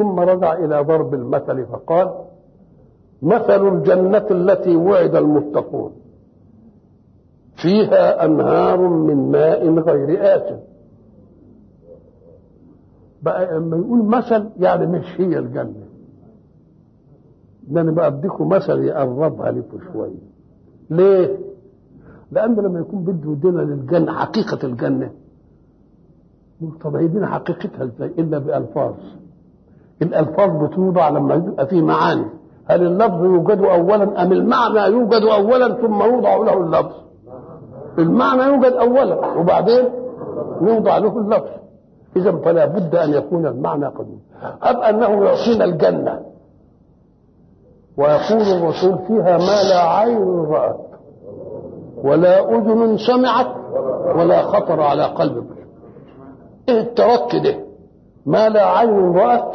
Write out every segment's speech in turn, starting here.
ثم رجع إلى ضرب المثل فقال مثل الجنة التي وعد المتقون فيها أنهار من ماء غير آسن بقى لما يقول مثل يعني مش هي الجنة ده أنا بقى أديكم مثل يقربها لكم شوية ليه؟ لأن لما يكون بده يدينا للجنة حقيقة الجنة طب هيدينا حقيقتها ازاي إلا بألفاظ الألفاظ بتوضع لما يبقى فيه معاني هل اللفظ يوجد أولا أم المعنى يوجد أولا ثم يوضع له اللفظ المعنى يوجد أولا وبعدين يوضع له اللفظ إذا فلا بد أن يكون المعنى قديم أب أنه يعطينا الجنة ويقول الرسول فيها ما لا عين رأت ولا أذن سمعت ولا خطر على قلب بشر إيه الترك ده ما لا عين رأت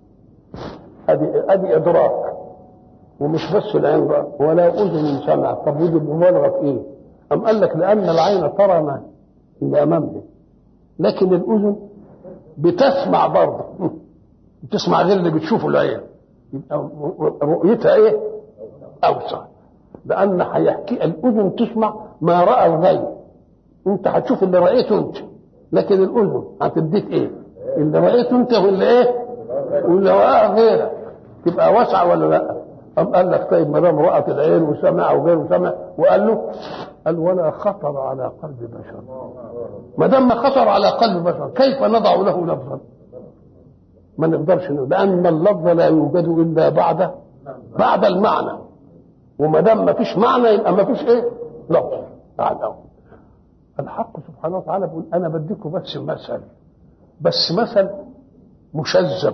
هذه هذه إدراك ومش بس العين رأت ولا أذن سمعت طب ودي مبالغة في إيه؟ أم قال لك لأن العين ترى ما اللي أمامها لكن الأذن بتسمع برضه بتسمع غير اللي بتشوفه العين يبقى رؤيتها ايه؟ اوسع لان هيحكي الاذن تسمع ما راى الغير انت هتشوف اللي رايته انت لكن الاذن هتديك ايه؟ اللي رايته انت واللي ايه؟ واللي راه غيرك تبقى واسعه ولا لا؟ أم قال لك طيب ما دام رأت العين وسمع وغيره سمع وقال له قال ولا خطر على قلب بشر ما دام ما خطر على قلب بشر كيف نضع له لفظا؟ ما نقدرش نقول لان اللفظ لا يوجد الا بعد بعد المعنى وما دام ما فيش معنى يبقى ما فيش ايه لفظ تعالى الحق سبحانه وتعالى بيقول انا بديكم بس مثل بس مثل مشذب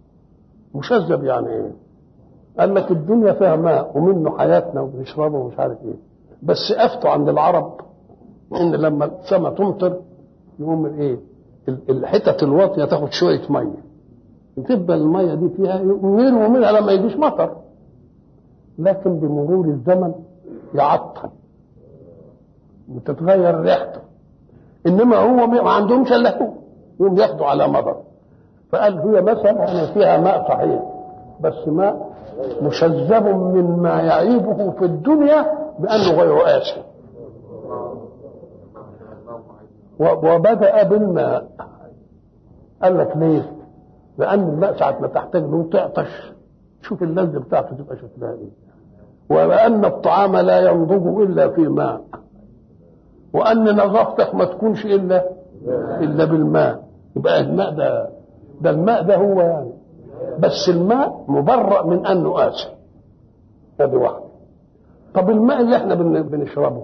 مشذب يعني ايه قال لك الدنيا فيها ماء ومنه حياتنا وبنشربه ومش عارف ايه بس افتوا عند العرب ان لما السماء تمطر يقوم ايه الحتت الواطيه تاخد شويه ميه تبقى الميه دي فيها يرموا منها لما يجيش مطر لكن بمرور الزمن يعطل وتتغير ريحته انما هو ما عندهمش الا هو يوم ياخدوا على مطر فقال هي مثلا فيها ماء صحيح بس ماء مشذب مما يعيبه في الدنيا بانه غير آسف وبدأ بالماء قال لك ليه؟ لان الماء ساعه ما تحتاج له تعطش شوف اللذه بتاعته تبقى شكلها ايه وان الطعام لا ينضج الا في ماء وان نظافتك ما تكونش الا الا بالماء يبقى الماء ده ده الماء ده هو يعني بس الماء مبرأ من انه آسف هذه واحده طب الماء اللي احنا بنشربه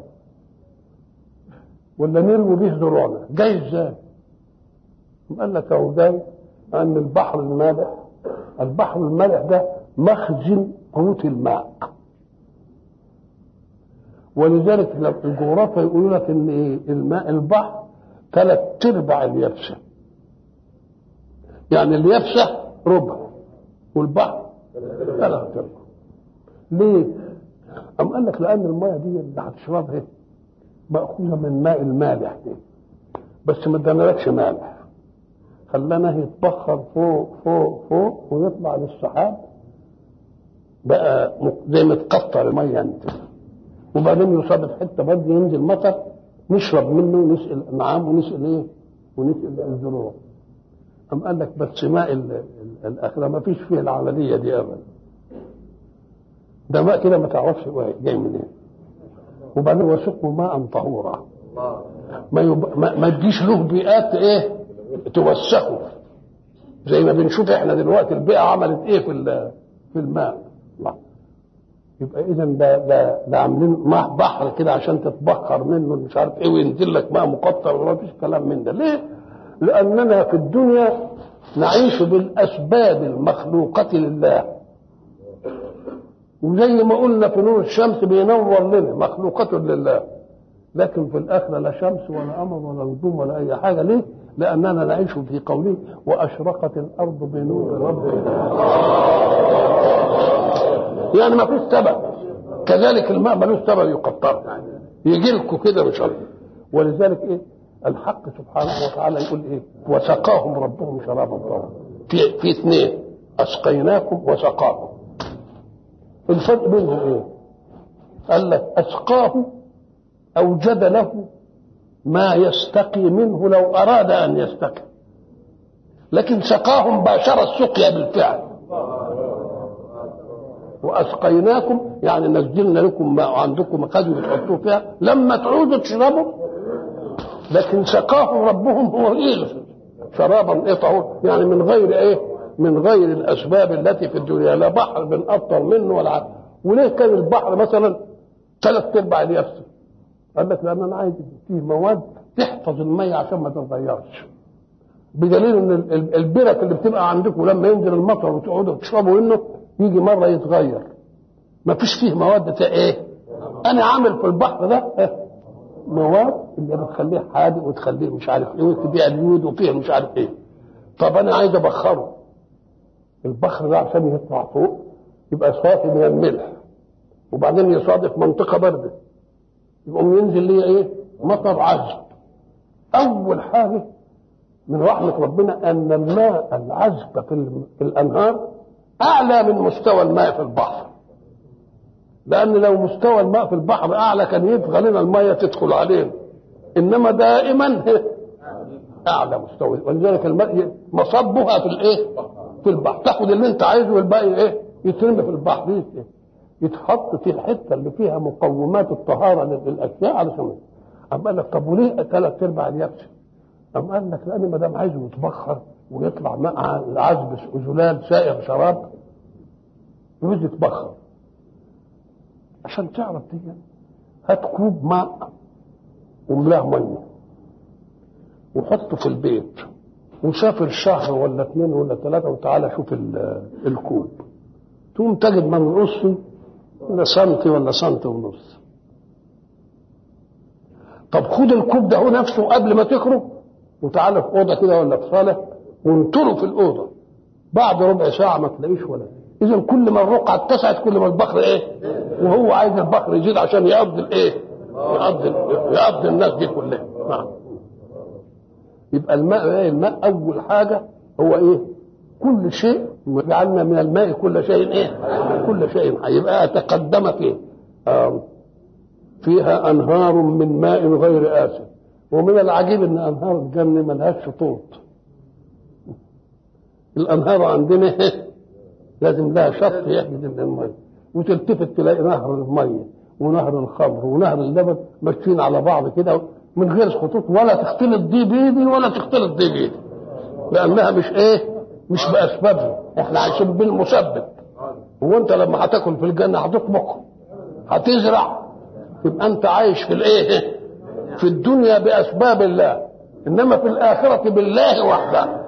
ولا نروي به زروعنا جاي ازاي؟ قال لك اهو جاي أن البحر المالح البحر المالح ده مخزن قوت الماء ولذلك الجغرافيا يقولوا لك ان ايه الماء البحر ثلاث ارباع اليابسه يعني اليابسه ربع والبحر ثلاث ارباع ليه؟ أم قال لك لأن المية دي اللي هتشربها مأخوذة من ماء المالح دي بس ما ادانالكش مالح خلانا يتبخر فوق فوق فوق ويطلع للسحاب بقى زي ما تقطر الميه انت وبعدين يصاب في حته برضه ينزل مطر نشرب منه ونسقي الانعام ونسقي ايه؟ ونسقي الزروع. أم قال لك بس ماء الاخره ما فيش فيه العمليه دي ابدا. ده ماء كده ما تعرفش جاي منين. إيه. وبعدين وسقوا ماء طهورا. ما يب... ما, ما تجيش له بيئات ايه؟ توسخه زي ما بنشوف احنا دلوقتي البيئه عملت ايه في في الماء الله يبقى اذا ده ده ده عاملين ماء بحر كده عشان تتبخر منه مش عارف ايه وينزل لك ماء مقطر وما فيش كلام من ده ليه؟ لاننا في الدنيا نعيش بالاسباب المخلوقه لله وزي ما قلنا في نور الشمس بينور لنا مخلوقة لله لكن في الآخرة لا شمس ولا قمر ولا نجوم ولا أي حاجة ليه؟ لأننا نعيش في قوله وأشرقت الأرض بنور ربها يعني ما فيش سبب كذلك الماء ملوش سبب يقطر يجي لكم كده مش عارف ولذلك ايه الحق سبحانه وتعالى يقول ايه وسقاهم ربهم شرابا طهورا في في اثنين اسقيناكم وسقاكم الفرق بينهم ايه قال لك اسقاه اوجد له ما يستقي منه لو اراد ان يستقي لكن سقاهم باشر السقيا بالفعل واسقيناكم يعني نزلنا لكم ماء عندكم مخازن بتحطوه فيها لما تعودوا تشربوا لكن سقاهم ربهم هو ايه شرابا ايه طهور يعني من غير ايه من غير الاسباب التي في الدنيا لا بحر بنقطر منه ولا عارف. وليه كان البحر مثلا ثلاث ارباع اليابسه قال لك لان انا عايز فيه مواد تحفظ الميه عشان ما تتغيرش بدليل ان البرك اللي بتبقى عندكم لما ينزل المطر وتقعدوا تشربوا منه يجي مره يتغير ما فيش فيه مواد ايه انا عامل في البحر ده إيه؟ مواد اللي بتخليه حادق وتخليه مش عارف ايه وتبيع اليود وفيه مش عارف ايه طب انا عايز ابخره البخر ده عشان يطلع فوق يبقى صافي من الملح وبعدين يصادف منطقه بارده يقوم ينزل ليه ايه مطر عذب اول حاجه من رحمه ربنا ان الماء العذب في, في الانهار اعلى من مستوى الماء في البحر لان لو مستوى الماء في البحر اعلى كان يبغى لنا الميه تدخل علينا انما دائما اعلى مستوى ولذلك الماء مصبها في الايه في البحر تاخد اللي انت عايزه والباقي ايه يترمي في البحر يتحط في الحته اللي فيها مقومات الطهاره للاشياء علشان اما قال لك طب وليه ثلاث ارباع اليابسه؟ أم قال لك لأن ما دام عايزه يتبخر ويطلع مع العذب زلال سائغ شراب يريد يتبخر عشان تعرف دي هات كوب ماء وملاه ميه وحطه في البيت وسافر شهر ولا اثنين ولا ثلاثة وتعالى شوف الكوب تقوم تجد من نصه ولا سنتي ولا سنتي ونص طب خد الكوب ده هو نفسه قبل ما تخرج وتعالى في اوضه كده ولا في صاله وانطره في الاوضه بعد ربع ساعه ما تلاقيش ولا اذا كل ما الرقعه اتسعت كل ما البخر ايه وهو عايز البخر يزيد عشان يقضي الايه يقضي يقضي الناس دي كلها نعم يبقى الماء ايه الماء اول حاجه هو ايه كل شيء جعلنا من الماء كل شيء ايه كل شيء يبقى تقدم فيه آه فيها انهار من ماء غير آسف ومن العجيب ان انهار الجنه ملهاش شطوط الانهار عندنا لازم لها شط يحجز من الميه وتلتفت تلاقي نهر الميه ونهر الخمر ونهر اللبن ماشيين على بعض كده من غير خطوط ولا تختلط دي بيدي ولا تختلط دي بيدي لانها مش ايه مش باسبابها احنا عايشين بالمسبب هو انت لما هتاكل في الجنه هتطبخ هتزرع يبقى انت عايش في الايه في الدنيا باسباب الله انما في الاخره بالله وحده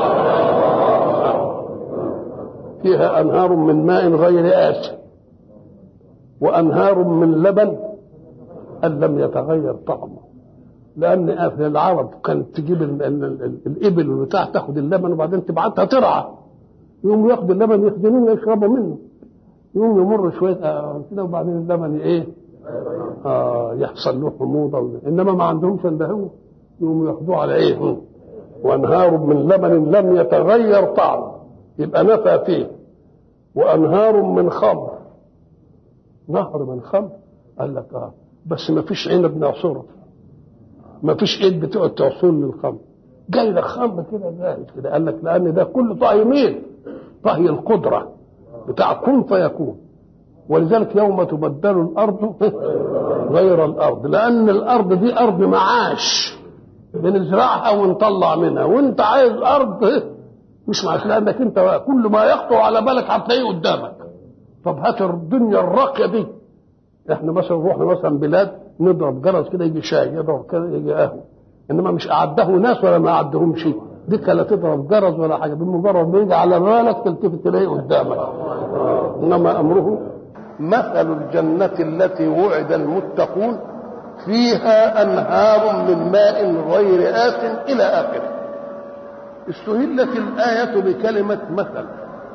فيها انهار من ماء غير آسن وانهار من لبن ان لم يتغير طعمه لان اهل العرب كانت تجيب ال ال ال الابل والبتاع تاخد اللبن وبعدين تبعتها ترعى يقوم ياخد اللبن يخدموه ويشربوا منه يقوم يمر شويه كده وبعدين اللبن ايه آه يحصل له حموضه انما ما عندهمش الا هو يقوموا ياخدوه على ايه وانهار من لبن لم يتغير طعمه يبقى نفى فيه وانهار من خمر نهر من خمر قال لك اه بس ما فيش عنب نعصره ما فيش ايد بتقعد تعصر للخمر جاي لك خمر كده جاهز كده قال لك لان ده كله طهي مين؟ طهي القدره بتاع كن فيكون ولذلك يوم تبدل الارض غير الارض لان الارض دي ارض معاش بنزرعها ونطلع منها وانت عايز ارض مش معاش لانك انت كل ما يخطر على بالك هتلاقيه قدامك طب هات الدنيا الراقيه دي احنا مثلا رحنا مثلا بلاد نضرب جرس كده يجي شاي يضرب كده يجي قهوه انما مش اعده ناس ولا ما اعدهمش دي لا تضرب جرس ولا حاجه بمجرد ما يجي على بالك تلتفت تلاقيه قدامك انما امره مثل الجنة التي وعد المتقون فيها أنهار من ماء غير آت إلى آخره استهلت الآية بكلمة مثل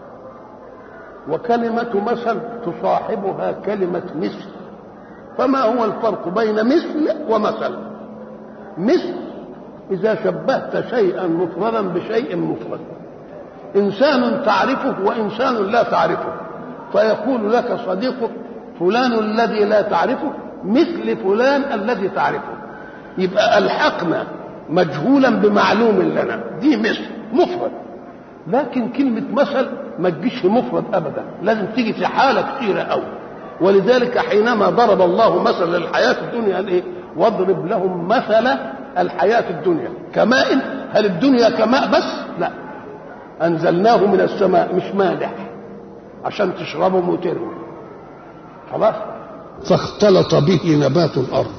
وكلمة مثل تصاحبها كلمة مثل فما هو الفرق بين مثل ومثل مثل إذا شبهت شيئا مفردا بشيء مفرد انسان تعرفه وانسان لا تعرفه فيقول لك صديقك فلان الذي لا تعرفه مثل فلان الذي تعرفه يبقى الحقنا مجهولا بمعلوم لنا دي مثل مفرد لكن كلمة مثل ما تجيش مفرد أبدا لازم تيجي في حالة كثيرة أوي ولذلك حينما ضرب الله مثل للحياة الدنيا قال إيه واضرب لهم مثل الحياة الدنيا كماء هل الدنيا كماء بس لا أنزلناه من السماء مش مالح عشان تشربوا وترموا خلاص فاختلط به نبات الأرض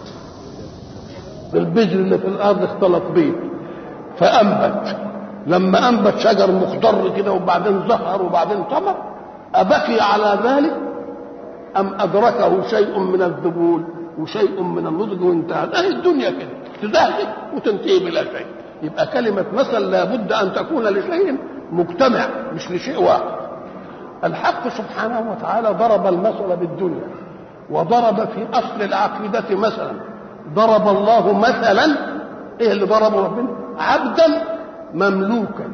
البذر اللي في الأرض اختلط به فأنبت لما أنبت شجر مخضر كده وبعدين زهر وبعدين ثمر أبكي على ذلك أم أدركه شيء من الذبول وشيء من النضج وانتهى أهي الدنيا كده تزهزه وتنتهي بلا شيء يبقى كلمة مثل لابد أن تكون لشيء مجتمع مش لشيء واحد الحق سبحانه وتعالى ضرب المثل بالدنيا وضرب في أصل العقيدة مثلا ضرب الله مثلا ايه اللي ضربه ربنا عبدا مملوكا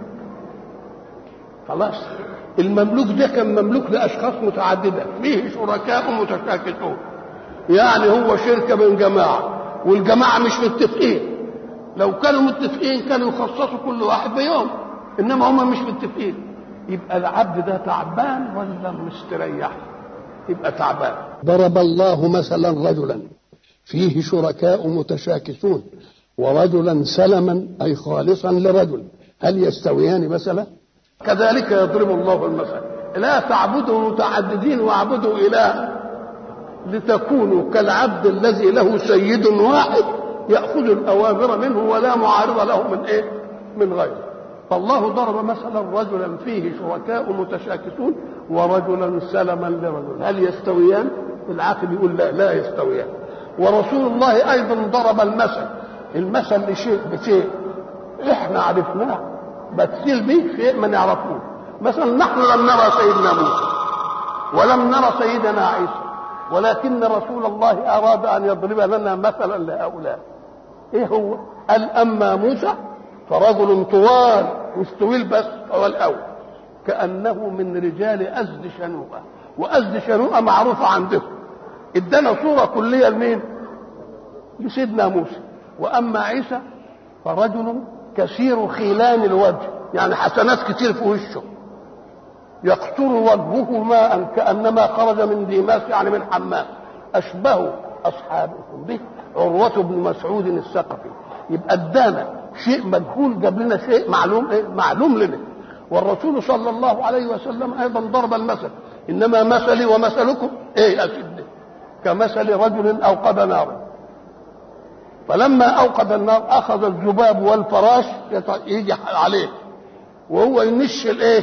خلاص المملوك ده كان مملوك لاشخاص متعدده فيه شركاء متشاكسون يعني هو شركه من جماعه والجماعه مش متفقين لو كانوا متفقين كانوا يخصصوا كل واحد بيوم انما هم مش متفقين يبقى العبد ده تعبان ولا مستريح يبقى تعبان ضرب الله مثلا رجلا فيه شركاء متشاكسون ورجلا سلما اي خالصا لرجل هل يستويان مثلا كذلك يضرب الله المثل لا تعبدوا متعددين واعبدوا اله لتكونوا كالعبد الذي له سيد واحد ياخذ الاوامر منه ولا معارض له من ايه من غيره فالله ضرب مثلا رجلا فيه شركاء متشاكسون ورجلا سلما لرجل هل يستويان العاقل يقول لا لا يستويان ورسول الله ايضا ضرب المثل المثل لشيء بشيء احنا عرفناه بتسيل به شيء ما نعرفوه مثلا نحن لم نرى سيدنا موسى ولم نرى سيدنا عيسى ولكن رسول الله اراد ان يضرب لنا مثلا لهؤلاء ايه هو قال اما موسى فرجل طوال مستويل بس هو الاول كانه من رجال ازد شنوءه وازد شنوءه معروفه عندهم ادانا صوره كليه لمين لسيدنا موسى واما عيسى فرجل كثير خيلان الوجه يعني حسنات كتير في وشه يقطر وجهه ماء كانما خرج من ديماس يعني من حمام اشبه اصحابكم به عروه بن مسعود الثقفي يبقى ادانا شيء مجهول جاب لنا شيء معلوم ايه معلوم لنا والرسول صلى الله عليه وسلم ايضا ضرب المثل انما مثلي ومثلكم ايه يا سيدي كمثل رجل اوقد نارا فلما اوقد النار اخذ الذباب والفراش يجي عليه وهو ينش الايه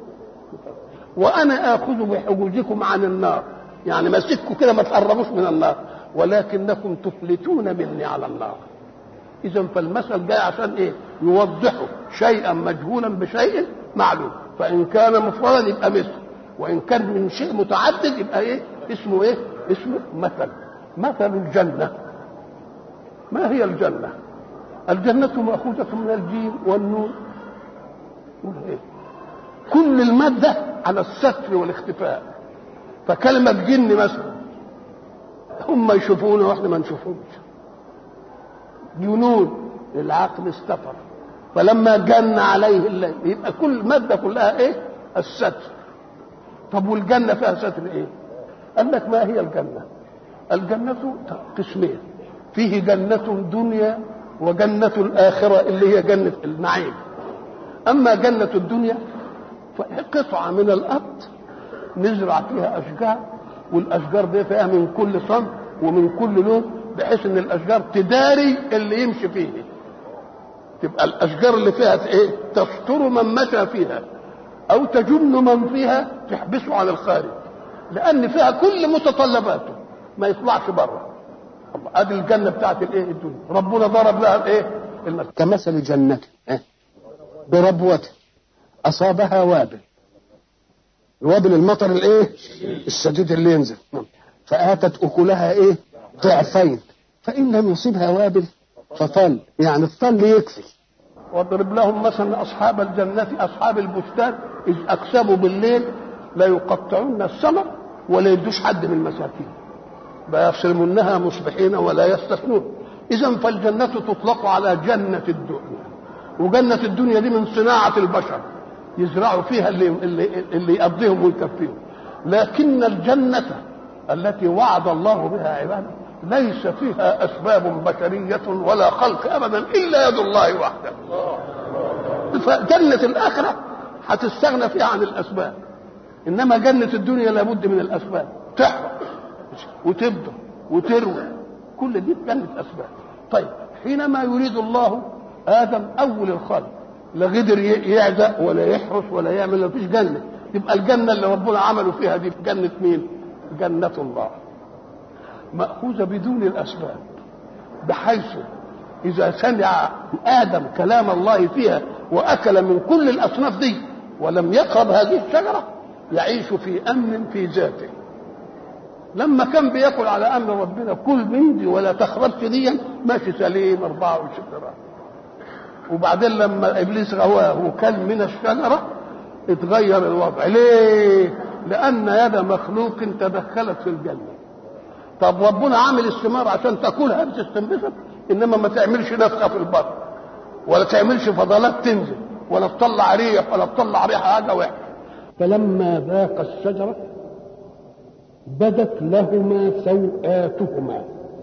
وانا اخذ بحجوجكم عن النار يعني ماسككم كده ما تقربوش من النار ولكنكم تفلتون مني على النار اذا فالمثل جاي عشان ايه يوضحوا شيئا مجهولا بشيء معلوم فان كان مفردا يبقى مثل وان كان من شيء متعدد يبقى ايه اسمه ايه اسمه مثل مثل الجنه ما هي الجنه الجنه ماخوذه من الجيم والنون إيه؟ كل الماده على الستر والاختفاء فكلمه جن مثلا هم يشوفونا واحنا ما نشوفهمش جنون العقل استفر فلما جن عليه الليل يبقى كل ماده كلها ايه الستر طب والجنه فيها ستر ايه قال لك ما هي الجنه الجنه قسمين فيه جنه دنيا وجنه الاخره اللي هي جنه النعيم اما جنه الدنيا فقطعه من الارض نزرع فيها اشجار والاشجار دي فيها من كل صنف ومن كل لون بحيث ان الاشجار تداري اللي يمشي فيه تبقى الاشجار اللي فيها ايه تستر من مشى فيها او تجن من فيها تحبسه عن الخارج لان فيها كل متطلباته ما يطلعش بره ادي الجنه بتاعت الايه الدنيا ربنا ضرب لها الايه المثل كمثل جنة بربوة أصابها وابل الوابل المطر الايه الشديد اللي ينزل فآتت أكلها ايه ضعفين فإن لم يصبها وابل فطل يعني الطل يكفي واضرب لهم مثلا اصحاب الجنه اصحاب البستان اذ اقسموا بالليل لا يقطعون الثمر ولا يدوش حد من المساكين فيصرمنها مصبحين ولا يستثنون اذا فالجنه تطلق على جنه الدنيا وجنه الدنيا دي من صناعه البشر يزرعوا فيها اللي اللي, اللي يقضيهم ويكفيهم لكن الجنه التي وعد الله بها عباده ليس فيها اسباب بشريه ولا خلق ابدا الا يد الله وحده فجنه الاخره هتستغنى فيها عن الاسباب انما جنه الدنيا لابد من الاسباب تحرق وتبدر وتروي كل دي جنه اسباب طيب حينما يريد الله ادم اول الخلق لا قدر يعزق ولا يحرس ولا يعمل ما فيش جنه يبقى الجنه اللي ربنا عمله فيها دي جنه مين جنه الله ماخوذه بدون الاسباب بحيث اذا سمع ادم كلام الله فيها واكل من كل الاصناف دي ولم يقرب هذه الشجره يعيش في امن في ذاته لما كان بياكل على امر ربنا كل من دي ولا تخربش دي ماشي سليم 24 ساعه وبعدين لما ابليس غواه وكل من الشجره اتغير الوضع ليه لان يد مخلوق تدخلت في الجنه طب ربنا عامل الثمار عشان تاكلها بتستنبسط انما ما تعملش نفخه في البطن ولا تعملش فضلات تنزل ولا تطلع ريح ولا تطلع ريحه حاجه وحشه فلما ذاق الشجره بدت لهما سوآتهما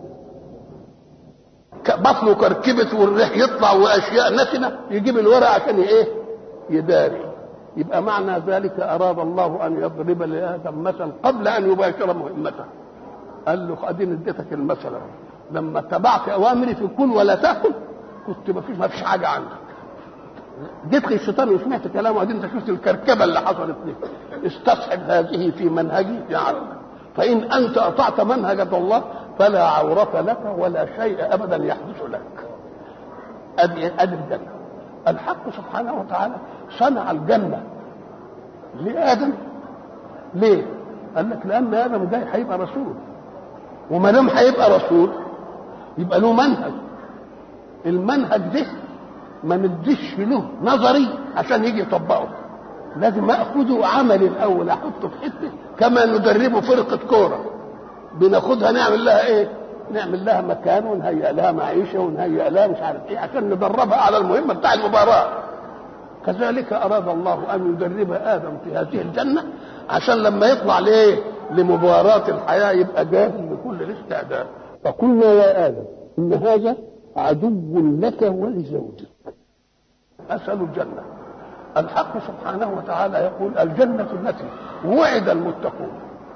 بطنه كركبت والريح يطلع واشياء نتنه يجيب الورق عشان ايه يداري يبقى معنى ذلك اراد الله ان يضرب لادم مثل قبل ان يباشر مهمته قال له اديني اديتك المثل لما اتبعت اوامري في كل ولا تاكل كنت ما فيش ما فيش حاجه عندك جيت الشيطان وسمعت كلامه ادي انت شفت الكركبه اللي حصلت لي استصحب هذه في منهجي في عقلك فان انت اطعت منهج الله فلا عورة لك ولا شيء ابدا يحدث لك ادي ادي الجنه الحق سبحانه وتعالى صنع الجنه لادم ليه؟ قال لك لان ادم جاي هيبقى رسول وما دام هيبقى رسول يبقى له منهج المنهج ده ما نديش له نظري عشان يجي يطبقه لازم اخده عملي الاول احطه في حته كما ندربه فرقه كوره بناخدها نعمل لها ايه نعمل لها مكان ونهيئ لها معيشه ونهيئ لها مش عارف ايه عشان ندربها على المهمه بتاع المباراه كذلك اراد الله ان يدرب ادم في هذه الجنه عشان لما يطلع ليه لمباراه الحياه يبقى جاهز لكل الاستعداد فقلنا يا ادم ان هذا عدو لك ولزوجك مثل الجنه الحق سبحانه وتعالى يقول الجنه التي وعد المتقون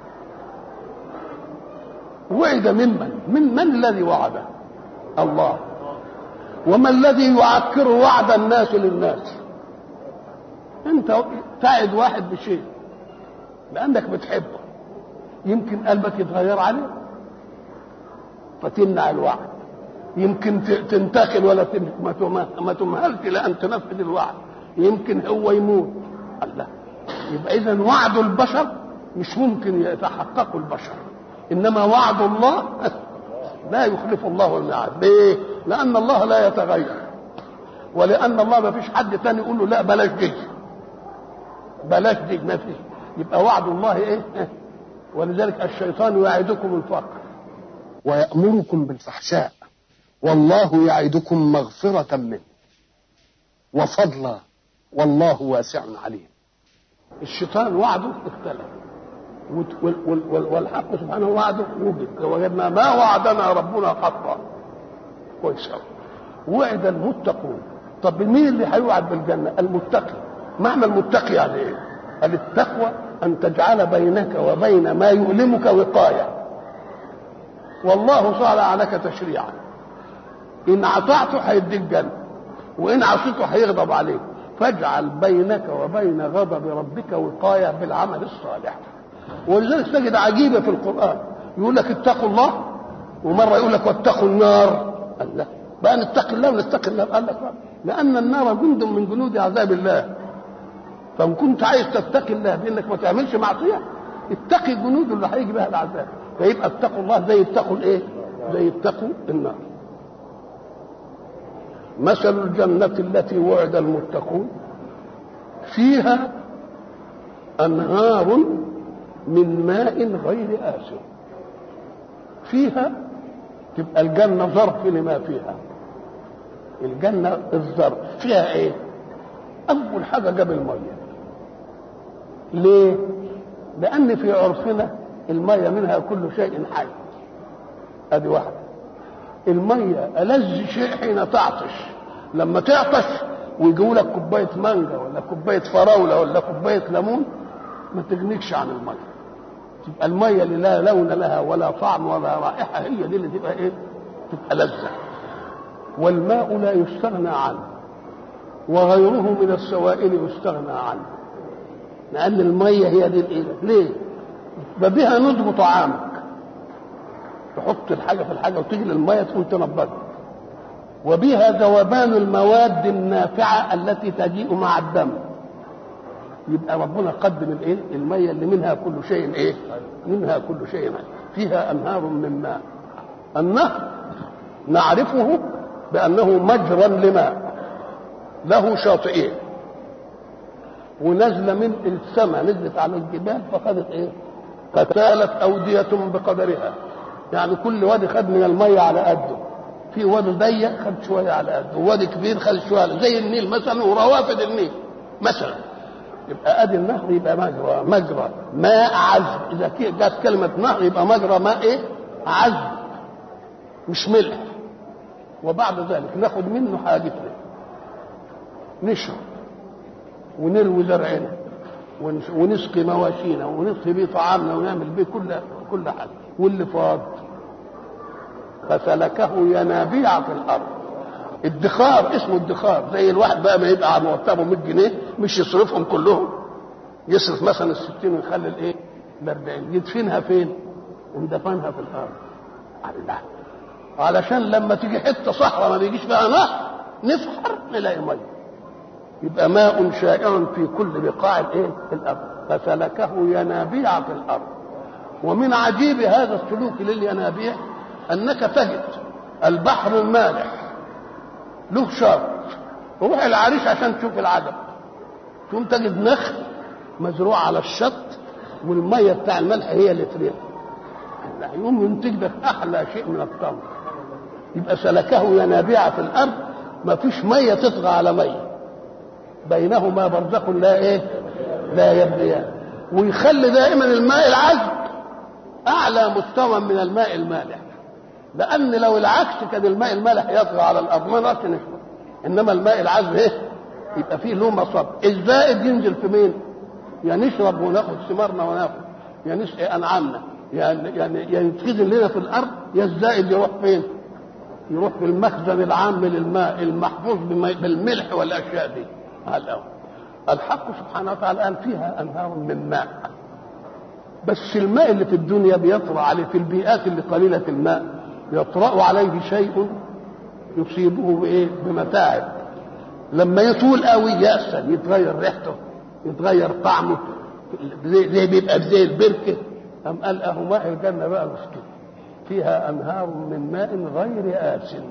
وعد ممن من من الذي وعده الله وما الذي يعكر وعد الناس للناس انت تعد واحد بشيء لانك بتحبه يمكن قلبك يتغير عليه فتمنع الوعد يمكن تنتقل ولا ما تمهلش لان تنفذ الوعد يمكن هو يموت الله يبقى اذا وعد البشر مش ممكن يتحقق البشر انما وعد الله لا يخلف الله الميعاد ليه لان الله لا يتغير ولان الله ما فيش حد تاني يقول له لا بلاش دي بلاش دي ما فيش يبقى وعد الله ايه ولذلك الشيطان يعدكم الفقر ويأمركم بالفحشاء والله يعدكم مغفرة منه وفضلا والله واسع عليم الشيطان وعده اختلف والحق سبحانه وعده وجد وجدنا ما وعدنا ربنا حقا كويس وعد المتقون طب مين اللي هيوعد بالجنه المتقي معنى المتقي يعني ايه قال التقوى ان تجعل بينك وبين ما يؤلمك وقايه والله صار عليك تشريعا ان اطعته هيديك جنه وان عصيته هيغضب عليك فاجعل بينك وبين غضب ربك وقايه بالعمل الصالح ولذلك تجد عجيبه في القران يقول لك اتقوا الله ومره يقول لك واتقوا النار قال لا بقى نتقي الله ونتقي النار قال لك لان النار جند من جنود عذاب الله فان كنت عايز تتقي الله بانك ما تعملش معصيه اتقي الجنود اللي هيجي بها العذاب فيبقى اتقوا الله زي اتقوا الايه؟ زي اتقوا النار مثل الجنة التي وعد المتقون فيها أنهار من ماء غير آسن فيها تبقى الجنة ظرف لما فيها الجنة الظرف فيها ايه أول حاجة جاب المية ليه لأن في عرفنا المية منها كل شيء حي ادي واحدة المية ألذ شيء حين تعطش لما تعطش ويجيبوا لك كوباية مانجا ولا كوباية فراولة ولا كوباية ليمون ما تغنيكش عن المية تبقى المية اللي لا لون لها ولا طعم ولا رائحة هي دي اللي تبقى ايه تبقى لذة والماء لا يستغنى عنه وغيره من السوائل يستغنى عنه لأن المية هي دي الايه ليه؟ بها نضج طعامك تحط الحاجة في الحاجة وتجري المية تقوم تنبضها وبها ذوبان المواد النافعة التي تجيء مع الدم يبقى ربنا قدم الايه المية اللي منها كل شيء ايه منها كل شيء فيها انهار من ماء النهر نعرفه بانه مجرى لماء له شاطئين ونزل من السماء نزلت على الجبال فخذت ايه فتالت اودية بقدرها يعني كل وادي خد من المية على قده في وادي ضيق خد شوية على قده ووادي كبير خد شوية على زي النيل مثلا وروافد النيل مثلا يبقى ادي النهر يبقى مجرى مجرى ماء عذب اذا جت كلمه نهر يبقى مجرى ماء ايه عذب مش ملح وبعد ذلك ناخد منه حاجتنا نشرب ونروي زرعنا ونسقي مواشينا ونسقي بيه طعامنا ونعمل بيه كل كل حاجه واللي فاض فسلكه ينابيع في الارض ادخار اسمه ادخار زي الواحد بقى ما يبقى على مرتبه 100 جنيه مش يصرفهم كلهم يصرف مثلا ال 60 ويخلي الايه؟ ال 40 يدفنها فين؟ اندفنها في الارض الله علشان لما تيجي حته صحراء ما بيجيش فيها نهر نفحر نلاقي ميه يبقى ماء شائع في كل بقاع الايه؟ الارض فسلكه ينابيع في الارض ومن عجيب هذا السلوك للينابيع انك تجد البحر المالح له شرط روح العريش عشان تشوف العجب تقوم تجد نخل مزروع على الشط والميه بتاع الملح هي اللي تريح يقوم ينتج لك احلى شيء من التمر يبقى سلكه ينابيع في الارض ما فيش ميه تطغى على ميه بينهما برزخ لا ايه لا يبنيان ويخلي دائما الماء العذب اعلى مستوى من الماء المالح لان لو العكس كان الماء المالح يطغى على الارض ما نقدرش نشرب انما الماء العذب ايه يبقى فيه له مصب الزائد ينزل في مين يا نشرب وناخد ثمارنا وناخد يا نسقي انعامنا يعني يعني يعني يتخزن لنا في الارض يا الزائد يروح فين يروح في المخزن العام للماء المحفوظ بالملح والاشياء دي هذا الحق سبحانه وتعالى قال فيها انهار من ماء بس الماء اللي في الدنيا بيطرأ عليه في البيئات اللي قليلة الماء يطرأ عليه شيء يصيبه بايه بمتاعب لما يطول قوي يأسل يتغير ريحته يتغير طعمه زي, زي بيبقى زي البركه أم قال أهو ماء الجنة بقى مش كده فيها أنهار من ماء غير آسن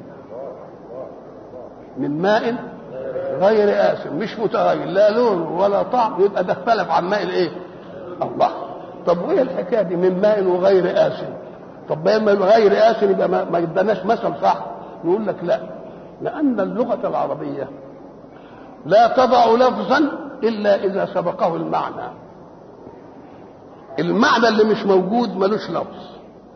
من ماء غير آسن مش متغير لا لون ولا طعم يبقى ده اختلف عن ماء الايه؟ الله طب وايه الحكايه دي من ماء وغير آسن طب ما غير آسن يبقى ما, ما اداناش مثل صح يقول لك لا لأن اللغة العربية لا تضع لفظا إلا إذا سبقه المعنى المعنى اللي مش موجود ملوش لفظ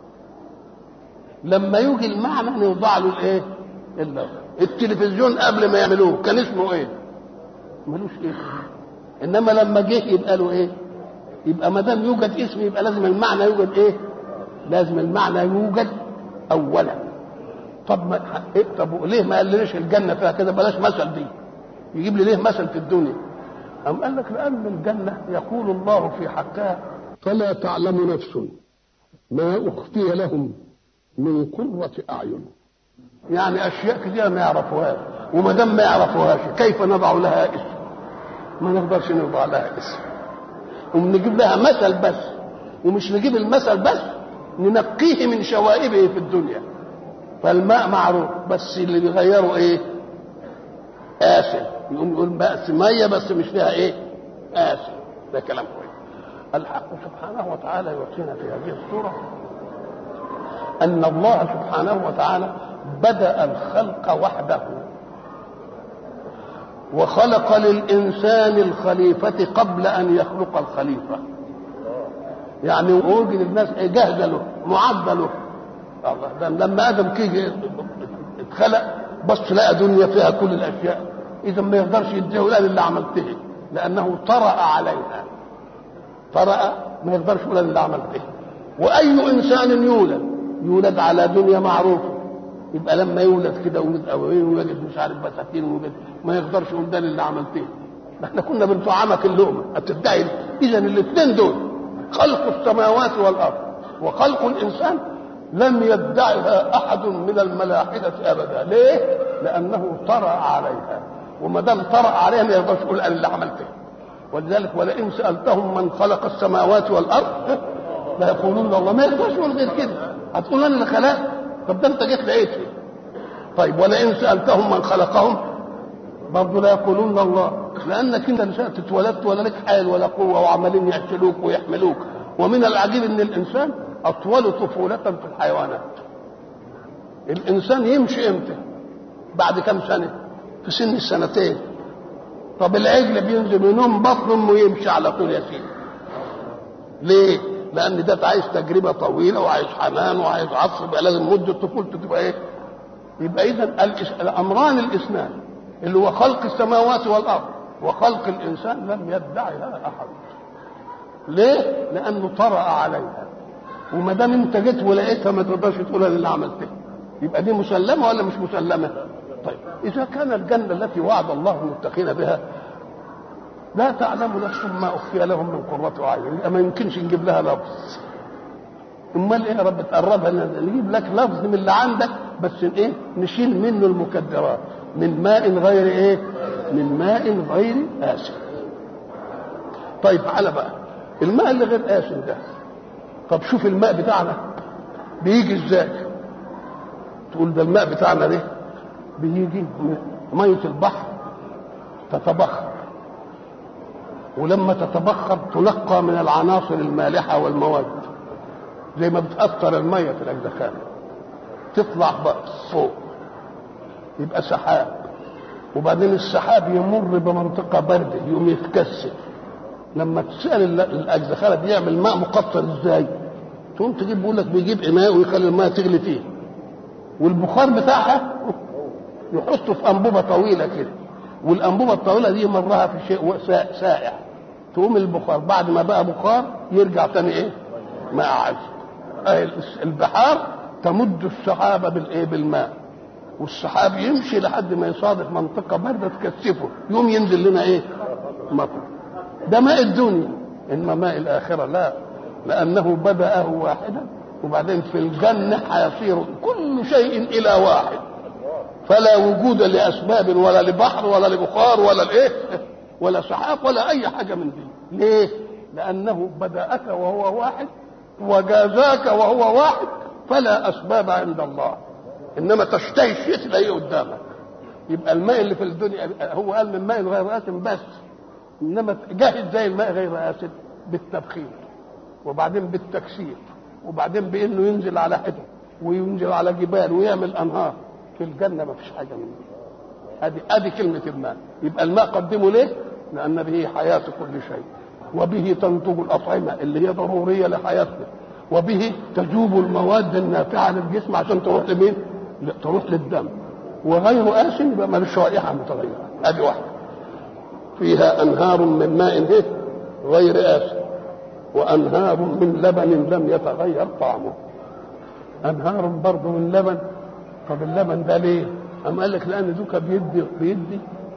لما يجي المعنى نوضع له الايه اللفظ التلفزيون قبل ما يعملوه كان اسمه ايه ملوش ايه انما لما جه يبقى له ايه يبقى ما دام يوجد اسم يبقى لازم المعنى يوجد ايه لازم المعنى يوجد اولا طب ما إيه طب ليه ما قالناش الجنه فيها كده بلاش مثل دي يجيب لي ليه مثل في الدنيا أم قال لك لأن الجنة يقول الله في حقها فلا تعلم نفس ما أخفي لهم من قرة أعين يعني أشياء كثيرة ما يعرفوهاش وما دام ما يعرفوهاش كيف نضع لها اسم ما نقدرش نضع لها اسم ونجيب لها مثل بس ومش نجيب المثل بس ننقيه من شوائبه في الدنيا فالماء معروف بس اللي بيغيره ايه آسن يقوم يقول بأس مية بس مش فيها إيه آسن ده كلام كويس الحق سبحانه وتعالى يعطينا في هذه السورة أن الله سبحانه وتعالى بدأ الخلق وحده وخلق للإنسان الخليفة قبل أن يخلق الخليفة يعني وجد الناس جاهزة له معدة له الله ده لما آدم كي اتخلق بص لقى دنيا فيها كل الأشياء إذا ما يقدرش يديه لا اللي عملته لأنه طرأ عليها طرأ ما يقدرش يقول اللي عملته وأي إنسان يولد يولد على دنيا معروفة يبقى لما يولد كده ولد أبوين ويجد مش عارف بساتين ويجد ما يقدرش يقول ده اللي عملته احنا كنا بنطعمك اللقمة هتدعي إذا الاثنين دول خلق السماوات والأرض وخلق الإنسان لم يدعها أحد من الملاحدة أبدا ليه؟ لأنه طرأ عليها وما دام طرأ عليها ما يقدرش يقول أنا اللي عملته ولذلك ولئن سألتهم من خلق السماوات والأرض لا يقولون الله ما يقدرش يقول غير كده هتقول أنا اللي خلقت طب ده أنت جيت لقيت فيه طيب ولئن سألتهم من خلقهم برضه لا يقولون الله لانك انت نشأت اتولدت ولا لك حال ولا قوه وعمالين يقتلوك ويحملوك ومن العجيب ان الانسان اطول طفوله في الحيوانات الانسان يمشي امتى بعد كم سنه في سن السنتين طب العجل بينزل ينوم بطن امه ويمشي على طول يا سيدي ليه لان ده عايز تجربه طويله وعايز حنان وعايز عصر يبقى لازم مده طفولته تبقى ايه يبقى اذا الامران الاثنان اللي هو خلق السماوات والارض وخلق الانسان لم يدعها احد ليه لانه طرا عليها وما دام انت جيت ولقيتها ما تقدرش تقول انا اللي عملتها يبقى دي مسلمه ولا مش مسلمه طيب اذا كان الجنه التي وعد الله المتقين بها لا تعلم نفس ما اخفي لهم من قره اعين ما يمكنش نجيب لها لفظ امال ايه يا رب تقربها نجيب لك لفظ من اللي عندك بس ايه نشيل منه المكدرات من ماء غير ايه من ماء غير آسن طيب تعالى بقى الماء اللي غير آسن ده طب شوف الماء بتاعنا بيجي ازاي تقول ده الماء بتاعنا ده بيجي مية البحر تتبخر ولما تتبخر تلقى من العناصر المالحة والمواد زي ما بتأثر المية في الأجدخان تطلع بقى فوق يبقى سحاب وبعدين السحاب يمر بمنطقه بارده يقوم يتكسر لما تسال الاجزخانه بيعمل ماء مقطر ازاي تقوم تجيب بيقول لك بيجيب اناء ويخلي الماء تغلي فيه والبخار بتاعها يحطه في انبوبه طويله كده والانبوبه الطويله دي مرها في شيء سائع تقوم البخار بعد ما بقى بخار يرجع تاني ايه ماء عذب البحار تمد السحابه بالايه بالماء والسحاب يمشي لحد ما يصادف منطقة باردة تكثفه يوم ينزل لنا ايه مطر ده ماء الدنيا انما ماء الاخرة لا لانه بدأه واحدا وبعدين في الجنة هيصير كل شيء الى واحد فلا وجود لاسباب ولا لبحر ولا لبخار ولا الايه ولا سحاب ولا اي حاجة من دي ليه لانه بدأك وهو واحد وجازاك وهو واحد فلا اسباب عند الله انما تشتهي الشيء تلاقيه قدامك يبقى الماء اللي في الدنيا هو قال من ماء غير آسن بس انما جاهز زي الماء غير آسن بالتبخير وبعدين بالتكسير وبعدين بانه ينزل على حتت وينزل على جبال ويعمل انهار في الجنه ما فيش حاجه منه ادي ادي كلمه الماء يبقى الماء قدمه ليه؟ لان به حياه كل شيء وبه تنتج الاطعمه اللي هي ضروريه لحياتنا وبه تجوب المواد النافعه للجسم عشان تروح لمين؟ تروح للدم وغير آسن يبقى مالوش رائحة متغيرة ادي واحدة فيها أنهار من ماء إيه؟ غير آسن وأنهار من لبن لم يتغير طعمه أنهار برضه من لبن طب اللبن ده ليه؟ أم قال لك لأن دوكا بيدي بيدي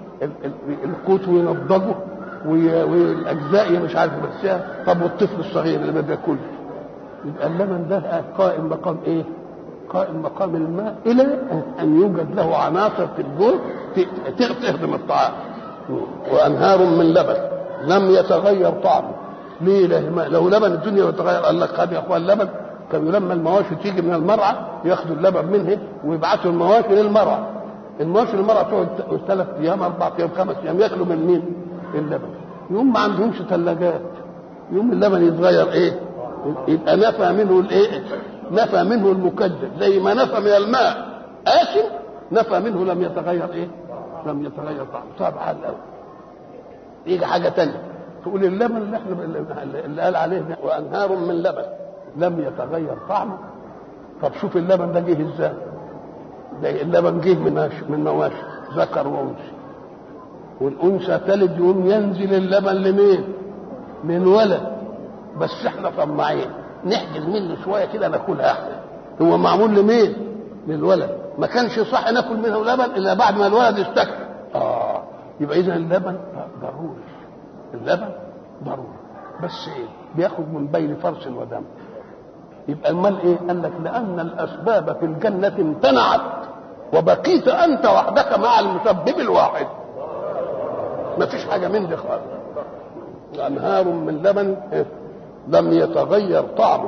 القوت وينضجه والاجزاء مش عارف بس طب والطفل الصغير اللي ما بياكلش يبقى اللبن ده قائم مقام ايه؟ قائم مقام الماء الى ان يوجد له عناصر في الجوع تخدم الطعام وانهار من لبن لم يتغير طعمه ليه له لو لبن الدنيا يتغير قال لك خد يا اخوان اللبن كانوا لما المواشي تيجي من المرعى ياخدوا اللبن منه ويبعثوا المواشي للمرعى المواشي المرأة تقعد ثلاث أيام أربع أيام خمس أيام ياكلوا من مين؟ اللبن يوم ما عندهمش ثلاجات يوم اللبن يتغير إيه؟ يبقى نفى منه الإيه؟ نفى منه المكدر زي ما نفى من الماء آسن نفى منه لم يتغير إيه؟ لم يتغير طعمه صعب حال قوي يجي حاجة تانية تقول اللبن اللي احنا اللي قال عليه وأنهار من لبن لم يتغير طعمه طب شوف اللبن ده جه ازاي ده اللبن جه من من مواشي ذكر وانثى والانثى تلد يوم ينزل اللبن لمين من ولد بس احنا طماعين نحجز منه شويه كده ناكلها احنا هو معمول لمين للولد ما كانش صح ناكل منه لبن الا بعد ما الولد استكفى اه يبقى اذا اللبن ضروري اللبن ضروري بس ايه بياخد من بين فرس ودم يبقى المال ايه قال لك لان الاسباب في الجنه امتنعت وبقيت انت وحدك مع المسبب الواحد ما فيش حاجه من دي خالص انهار من لبن إيه؟ لم يتغير طعمه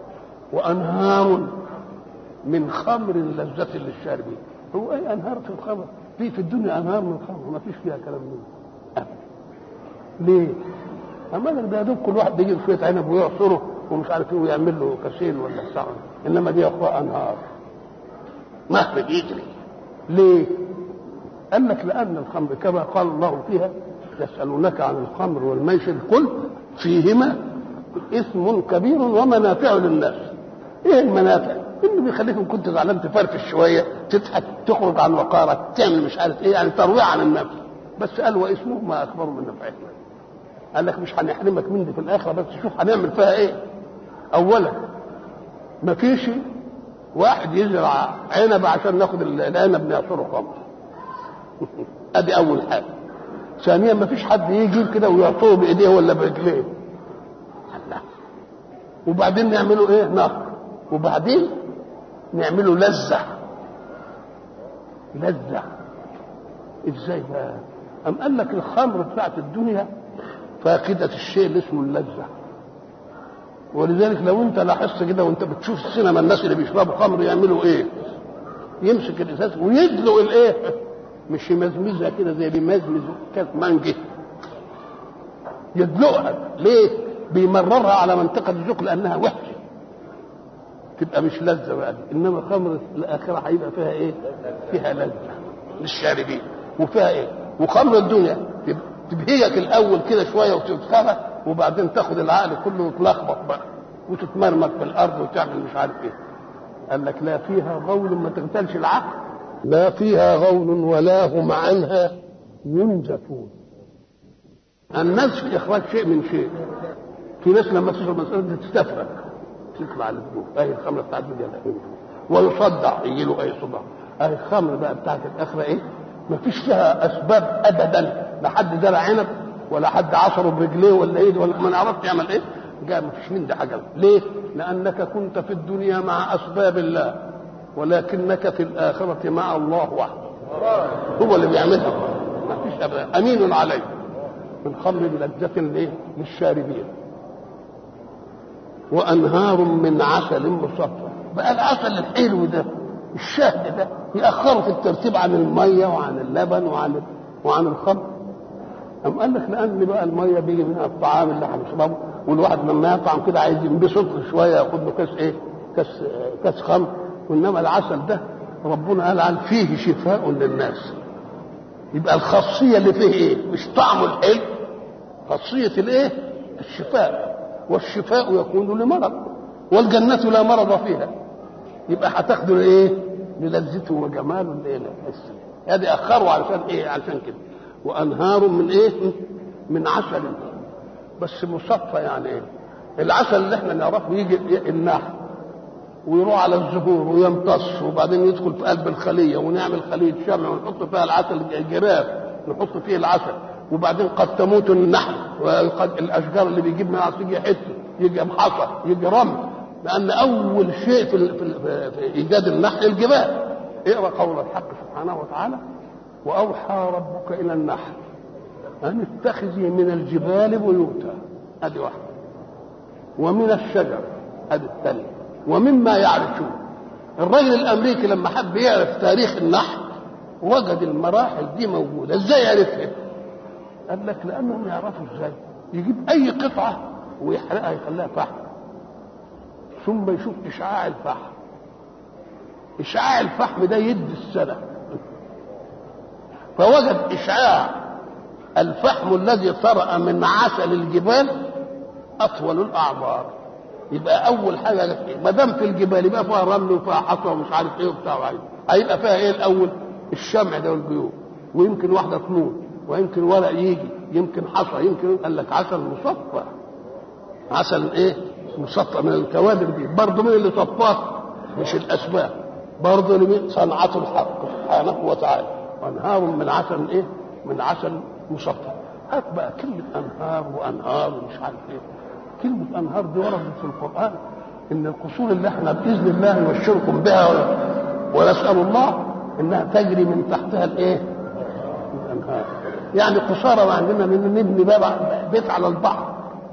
وانهار من خمر لذة للشاربين هو ايه انهار في الخمر في في الدنيا انهار من الخمر ما فيش فيها كلام من ده ليه اما ده دوب كل واحد بيجيب شويه عنب ويعصره ومش عارف ايه ويعمل له كاسين ولا بتاع انما دي اخوة انهار نهر بيجري ليه؟ قال لك لان الخمر كما قال الله فيها يسالونك عن الخمر والميسر قل فيهما اثم كبير ومنافع للناس ايه المنافع؟ انه بيخليك ان كنت زعلان تفرفش شويه تضحك تخرج عن وقارك تعمل مش عارف ايه يعني ترويع عن النفس بس قال واسمهما اكبر من نفعهما قال لك مش هنحرمك من دي في الاخره بس شوف هنعمل فيها ايه اولا ما فيش واحد يزرع عنب عشان ناخد العنب نعصره خمر ادي اول حاجه ثانيا ما فيش حد يجي كده ويعصره بايديه ولا برجليه الله وبعدين نعمله ايه نهر وبعدين نعمله لذة لذة ازاي بقى أم قال لك الخمر بتاعت الدنيا فاقدة الشيء اللي اسمه اللذة ولذلك لو انت لاحظت كده وانت بتشوف السينما الناس اللي بيشربوا خمر يعملوا ايه يمسك الازاز ويدلق الايه مش يمزمزها كده زي بيمزمز كاس مانجي يدلقها ليه بيمررها على منطقة الذوق لأنها وحشة تبقى مش لذة بقى دي. إنما خمر الآخرة هيبقى فيها إيه؟ فيها لذة للشاربين وفيها إيه؟ وخمر الدنيا تبهيك الأول كده شوية وتتخرى وبعدين تاخد العقل كله وتلخبط بقى وتتمرمط في الأرض وتعمل مش عارف إيه قال لك لا فيها غول ما تغتالش العقل لا فيها غول ولا هم عنها ينزفون الناس في إخراج شيء من شيء في ناس لما تشرب مسألة تستفرق تطلع للجوف اهي الخمره بتاعت الدنيا ويصدع يجي له اي صداع اهي الخمر بقى بتاعت الاخره ايه ما فيش فيها اسباب ابدا لا حد زرع عنب ولا حد عصره برجليه ولا ايه ولا ما نعرفش يعمل ايه جاء ما فيش من ده حاجه ليه؟ لانك كنت في الدنيا مع اسباب الله ولكنك في الاخره مع الله وحده هو اللي بيعملها ما فيش ابدا امين عليه من خمر لذة للشاربين وانهار من عسل مصفى بقى العسل الحلو ده الشهد ده يأخره في الترتيب عن المية وعن اللبن وعن وعن الخمر أم قال لك لأن بقى المية بيجي منها الطعام اللي هنشربه والواحد لما يطعم كده عايز ينبسط شوية ياخد له كاس إيه؟ كاس كاس خمر وإنما العسل ده ربنا قال عن فيه شفاء للناس يبقى الخاصية اللي فيه إيه؟ مش طعمه الحلو خاصية الإيه؟ الشفاء والشفاء يكون لمرض والجنة لا مرض فيها يبقى هتاخدوا ايه للذته وجماله الايه هذه اخروا علشان ايه علشان كده وانهار من ايه من عسل بس مصفى يعني ايه العسل اللي احنا نعرفه يجي النحل ويروح على الزهور ويمتص وبعدين يدخل في قلب الخليه ونعمل خليه شمع ونحط فيها العسل جراف نحط فيه العسل وبعدين قد تموت النحل وقد الاشجار اللي بيجيب من العسل يجي حته يجي محصى يجي رمل لان اول شيء في, في, في ايجاد النحل الجبال اقرا قول الحق سبحانه وتعالى واوحى ربك الى النحل ان اتخذي من الجبال بيوتا ادي واحده ومن الشجر ادي الثانيه ومما يعرشون الرجل الامريكي لما حب يعرف تاريخ النحل وجد المراحل دي موجوده ازاي عرفها قال لك لانهم يعرفوا ازاي يجيب اي قطعه ويحرقها يخليها فحم ثم يشوف اشعاع الفحم اشعاع الفحم ده يدي السنه فوجد اشعاع الفحم الذي طرأ من عسل الجبال اطول الاعمار يبقى اول حاجه ما دام في الجبال يبقى فيها رمل وفيها حصى ومش عارف ايه وبتاع وعيد. هيبقى فيها ايه الاول الشمع ده والجيوب ويمكن واحده تموت ويمكن ورق يجي يمكن حصى يمكن قال لك عسل مصفى عسل ايه مصفى من الكوادر دي برضه من اللي صفاه مش الاسباب برضه اللي صنعته الحق سبحانه وتعالى وانهار من عسل ايه من عسل مصفى هات بقى كلمه انهار وانهار ومش عارف ايه كلمة أنهار دي وردت في القرآن إن القصور اللي احنا بإذن الله نبشركم بها ونسأل الله إنها تجري من تحتها الإيه؟ الأنهار يعني قصارى عندنا إن نبني بيت على البحر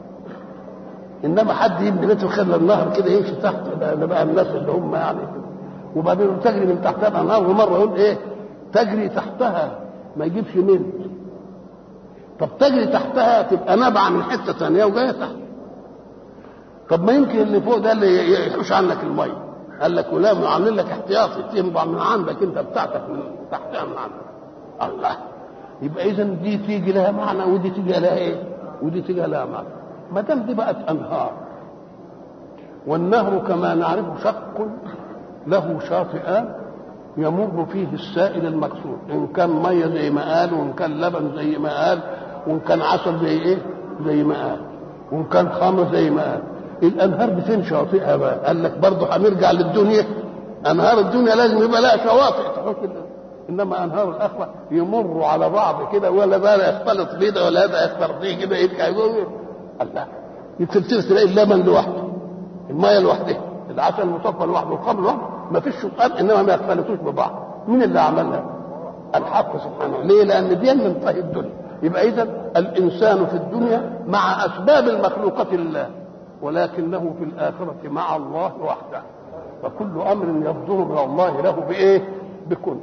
إنما حد يبني بيت الخير النهر كده يمشي تحت ده بقى الناس اللي هم يعني وبعدين تجري من تحتها الأنهار ومرة يقول إيه؟ تجري تحتها ما يجيبش منه طب تجري تحتها تبقى نابعة من حتة ثانية وجاية تحت طب ما يمكن اللي فوق ده اللي يحوش عنك الميه قال لك ولا عاملين لك احتياطي تنبع من عندك انت بتاعتك من تحتها من عندك الله يبقى اذا دي تيجي لها معنى ودي تيجي لها ايه ودي تيجي لها معنى ما دام دي بقت انهار والنهر كما نعرف شق له شاطئان يمر فيه السائل المقصود ان كان ميه زي ما قال وان كان لبن زي ما قال وان كان عسل زي ايه زي ما قال وان كان خمر زي ما قال الانهار دي فين شواطئها بقى قال لك برضه هنرجع للدنيا انهار الدنيا لازم يبقى لها شواطئ انما انهار الاخره يمروا على بعض كده ولا ده يختلط بيه ده ولا هذا يختلط بيه كده يرجع يقول الله يمكن تلاقي اللبن لوحده الميه لوحدها العسل المصفى لوحده والخمر لوحده ما فيش شقات انما ما يختلطوش ببعض مين اللي عملها؟ الحق سبحانه ليه؟ لان دي من طهي الدنيا يبقى اذا الانسان في الدنيا مع اسباب المخلوقه لله ولكنه في الآخرة مع الله وحده فكل أمر يصدر من الله له بإيه؟ بكل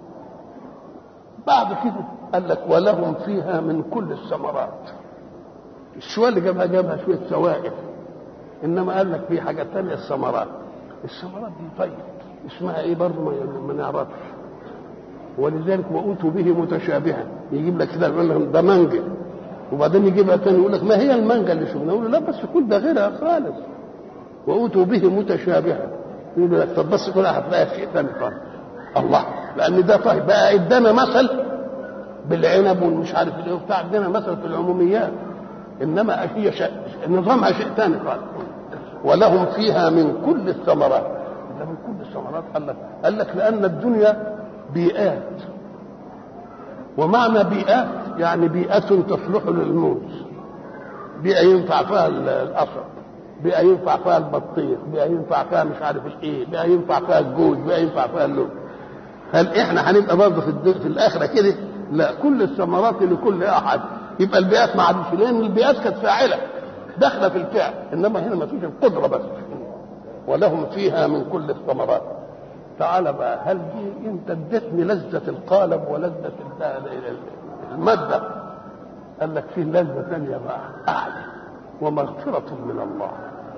بعد كده قال لك ولهم فيها من كل الثمرات الشوية اللي جابها جابها شوية سوائل إنما قال لك في حاجة تانية الثمرات الثمرات دي طيب اسمها ايه برضه ما نعرفش ولذلك وأوتوا به متشابها يجيب لك كده يقول لك ده مانجا وبعدين يجيبها تاني يقول لك ما هي المانجا اللي شفناها يقول له لا بس كل ده غيرها خالص وأوتوا به متشابها يقول لك طب بس كلها هتلاقي شيء ثاني خالص الله لأن ده طيب بقى ادانا مثل بالعنب والمش عارف ايه وبتاع ادانا مثل في العموميات انما هي شيء نظامها شيء ثاني خالص ولهم فيها من كل الثمرات ده من كل الثمرات قال لك قال لك لأن الدنيا بيئات ومعنى بيئات يعني بيئة تصلح للموز بيئة ينفع فيها القصب بيئة ينفع فيها البطيخ بيئة ينفع فيها مش عارف ايه بيئة ينفع فيها الجوز بيئة ينفع فيها اللون هل احنا هنبقى برضه في, في الاخره كده لا كل الثمرات لكل احد يبقى البيئات ما عادش لان البيئات كانت فاعله داخله في الفعل انما هنا ما فيش القدره بس ولهم فيها من كل الثمرات تعال بقى هل دي انت اديتني لذة القالب ولذة المادة قال لك فيه لذة ثانية بقى أعلى ومغفرة من الله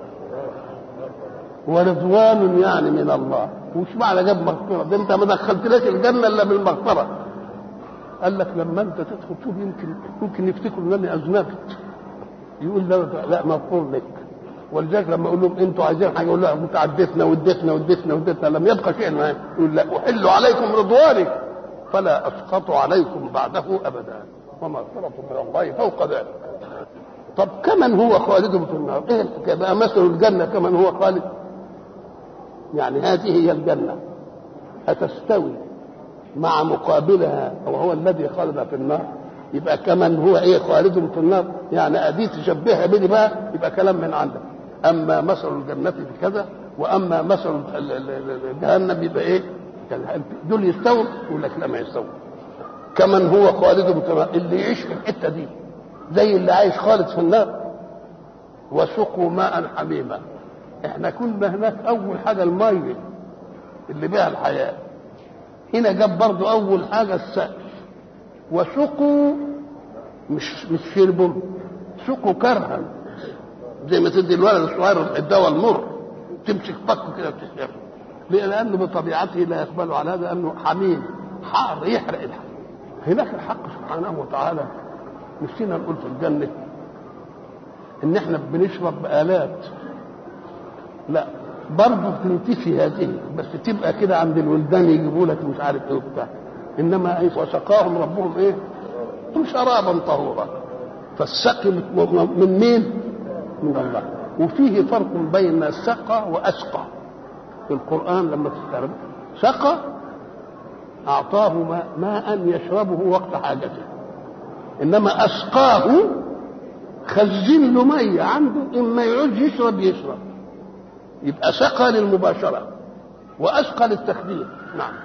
ورضوان يعني من الله وش معنى جاب مغفرة ده انت ما دخلتلاش الجنة الا بالمغفرة قال لك لما انت تدخل تشوف يمكن يمكن يفتكروا انني اذنبت يقول لا لا مغفور لك ولذلك لما اقول لهم انتوا عايزين حاجه يقول لا انت عديتنا واديتنا واديتنا واديتنا لم يبقى شيء معايا يقول لا احل عليكم رضواني فلا اسقط عليكم بعده ابدا ومغفرة من الله فوق ذلك طب كمن هو خالد في النار ايه الحكايه بقى مثل الجنه كمن هو خالد يعني هذه هي الجنه هتستوي مع مقابلها وهو الذي خالد في النار يبقى كمن هو ايه خالد في النار يعني ادي تشبهها بدي بقى يبقى كلام من عندك اما مثل الجنه في كذا واما مثل جهنم يبقى ايه دول يستووا يقول لك لا ما يستووا كمن هو خالد في النار اللي يعيش في الحته دي زي اللي عايش خالد في النار وسقوا ماء حميما احنا كنا هناك اول حاجه الميه اللي بها الحياه هنا جاب برضو اول حاجه السقف وسقوا مش مش شربوا سقوا كرها زي ما تدي الولد الصغير الدواء المر تمسك فكه كده وتشربه ليه؟ لانه بطبيعته لا يقبل على هذا لانه حميم حار يحرق الحق هناك الحق سبحانه وتعالى نسينا نقول في الجنه ان احنا بنشرب بآلات لا برضه تنتفي هذه بس تبقى كده عند الولدان يجيبوا لك مش عارف ايه وبتاع انما ايه وسقاهم ربهم ايه؟ شرابا طهورا فالسقي من مين؟ من الله وفيه فرق بين سقى واسقى في القران لما تستعرض سقى اعطاه ماء, ماء يشربه وقت حاجته انما اسقاه خزن له ميه عنده اما يعوز يشرب يشرب يبقى سقى للمباشره واسقى للتخدير نعم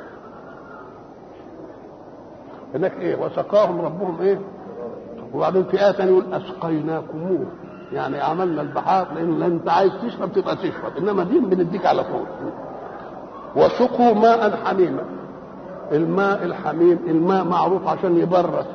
هناك ايه وسقاهم ربهم ايه وبعدين في ايه ثانيه يقول اسقيناكموه يعني عملنا البحار لان انت عايز تشرب تبقى تشرب انما دي بنديك على طول وسقوا ماء حميما الماء الحميم الماء معروف عشان يبرد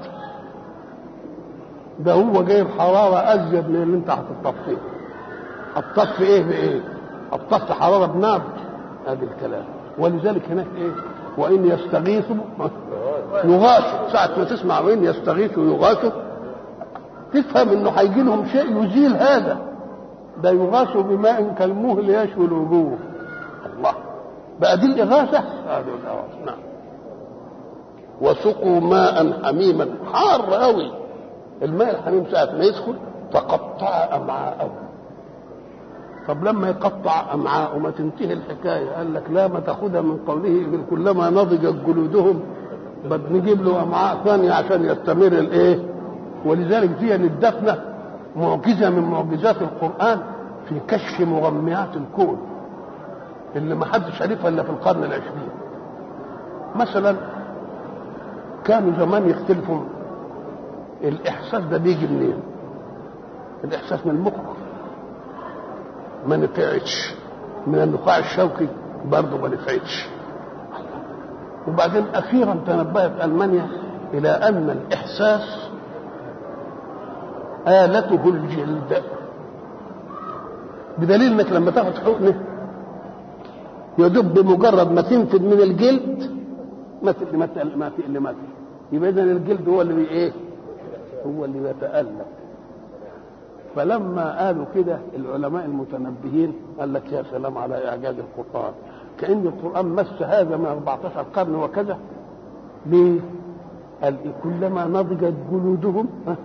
ده هو جايب حراره ازيد من اللي انت هتطفيه هتطفي ايه بايه هتطفي حراره بنار هذا الكلام ولذلك هناك ايه وان يستغيثوا يغاثوا ساعة ما تسمع وين يستغيثوا يغاثوا تفهم انه هيجي لهم شيء يزيل هذا ده يغاثوا بماء كالمهل يشوي الوجوه الله بقى دي الاغاثه هذه الاغاثه نعم وسقوا ماء حميما حار قوي الماء الحميم ساعة ما يدخل فقطع امعاءهم طب لما يقطع امعاء ما تنتهي الحكايه قال لك لا ما تاخذها من قوله كلما نضجت جلودهم بد نجيب له امعاء ثانيه عشان يستمر الايه ولذلك دي الدفنه معجزه من معجزات القران في كشف مغميات الكون اللي ما حدش عرفها الا في القرن العشرين مثلا كانوا زمان يختلفوا الاحساس ده بيجي منين الاحساس من المخ ما نفعتش من النخاع الشوكي برضه ما نفعتش وبعدين اخيرا تنبهت المانيا الى ان الاحساس آلته الجلد بدليل انك لما تاخد حقنه يدب بمجرد ما تنفذ من الجلد ما تقل ما تقل ما تقل ما تقل يبقى اذا الجلد هو اللي ايه؟ هو اللي بيتألم فلما قالوا كده العلماء المتنبهين قال لك يا سلام على اعجاز القران كان القران مس هذا من 14 قرن وكذا ليه؟ قال كلما نضجت جلودهم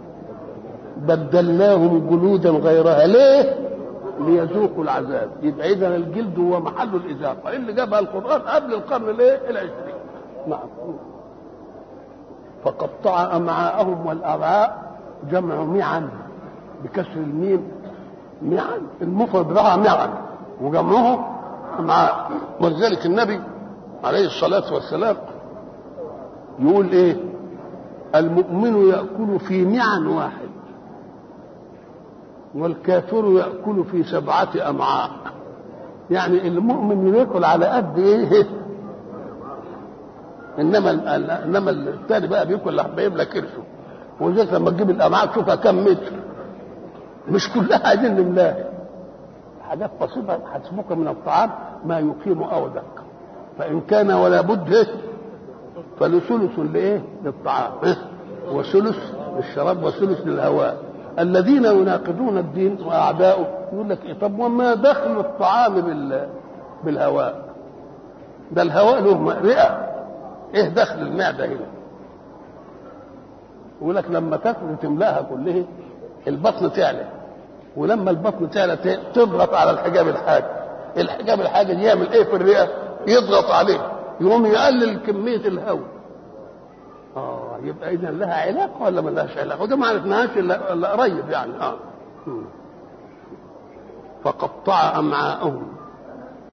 بدلناهم جلودا غيرها ليه؟ ليذوقوا العذاب يبقى اذا الجلد هو محل الاذاقه اللي جابها القران قبل القرن الايه؟ العشرين نعم فقطع امعاءهم والامعاء جمع معا بكسر الميم معا المفرد بتاعها معا وجمعه مع ولذلك النبي عليه الصلاة والسلام يقول ايه المؤمن يأكل في معا واحد والكافر يأكل في سبعة أمعاء يعني المؤمن ياكل على قد ايه انما انما الثاني بقى بياكل بيملى كرشه ولذلك لما تجيب الامعاء تشوفها كم متر مش كلها عايزين نملاها حاجات بسيطه حسبك من الطعام ما يقيم اودك فان كان ولا بد فلثلث لايه؟ للطعام وثلث للشراب وثلث للهواء الذين يناقضون الدين واعداؤه يقول لك إيه طب وما دخل الطعام بال بالهواء ده الهواء له رئه ايه دخل المعده هنا يقول لك لما تاكل تملاها كلها البطن تعلى ولما البطن تعلى تضغط على الحجاب الحاجي الحجاب الحاجي دي يعمل ايه في الرئه يضغط عليه يقوم يقلل كميه الهواء اه يبقى اذا لها علاقه ولا ما لهاش علاقه وده ما عرفناهاش الا الا قريب يعني اه فقطع امعاءهم